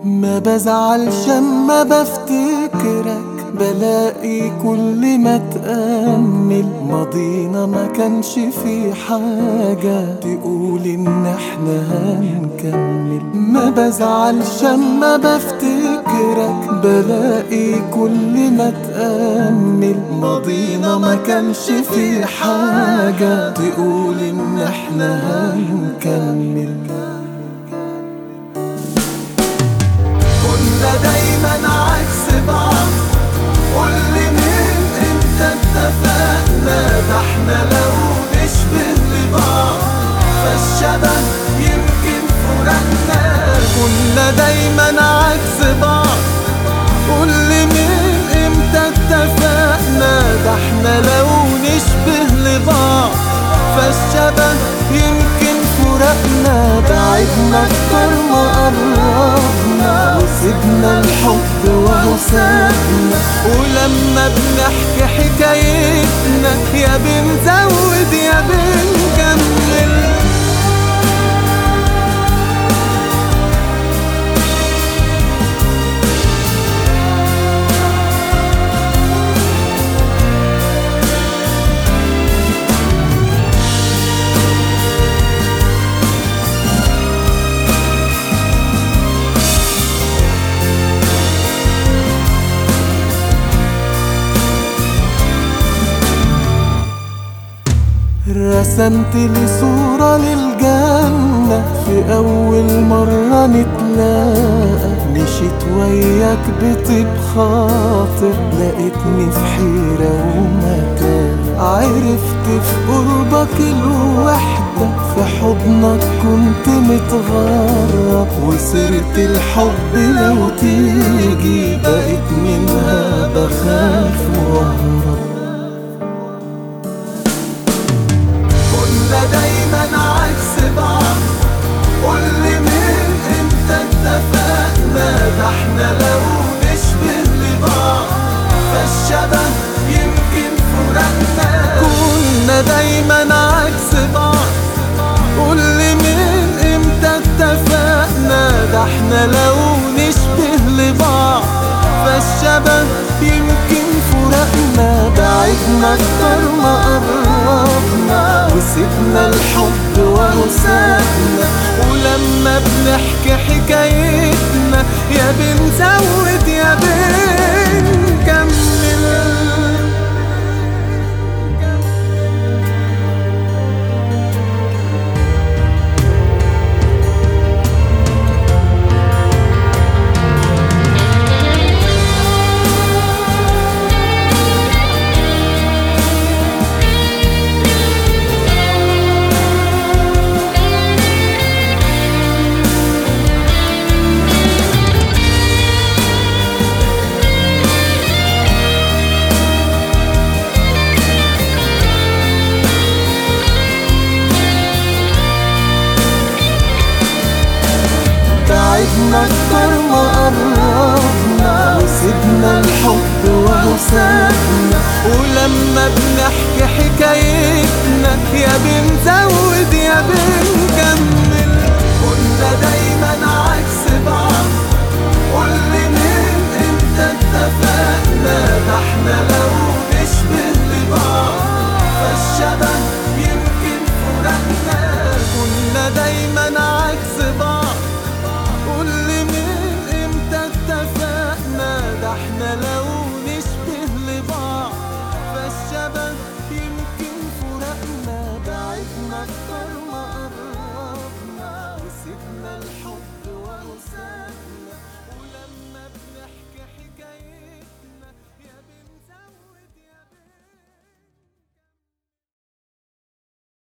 ما بزعلش اما بفتكرك بلاقي كل ما تأمل ماضينا ما كانش في حاجة تقول ان احنا هنكمل ما بزعلش اما بفتكرك بلاقي كل ما تأمل ماضينا ما كانش في حاجة تقول ان احنا هنكمل كنا دايما عكس بعض قولي من امتى اتفقنا ده احنا لو نشبه لبعض فالشبه يمكن فرقنا كنا دايما عكس بعض قولي من امتى اتفقنا ده احنا لو نشبه لبعض فالشبه يمكن فرقنا بعدنا اكتر ما قربنا وسيبنا الحب وهو سابنا ولما بنحكي حكايتنا يا بنزود يا بنكمل رسمت لي صورة للجنة في أول مرة نتلاقى مشيت وياك بطيب خاطر لقيتني في حيرة ومكان عرفت في قربك الوحدة في حضنك كنت متغرب وسيرة الحب لو تيجي بقيت منها بخاف واهرب كنا دايما عكس بعض قولي من امتى اتفقنا ده احنا لو نشبه لبعض فالشبه يمكن فرقنا كنا دايما عكس بعض قولي من امتى اتفقنا ده احنا لو نشبه لبعض فالشبه يمكن فرقنا بعدنا اكتر ما قربنا وسيبنا الحب وهو سابنا ولما بنحكي حكايتنا يا بنزود يا بنكمل بعدنا اكتر ما قربنا وسيبنا الحب وهو سابنا ولما بنحكي حكايتنا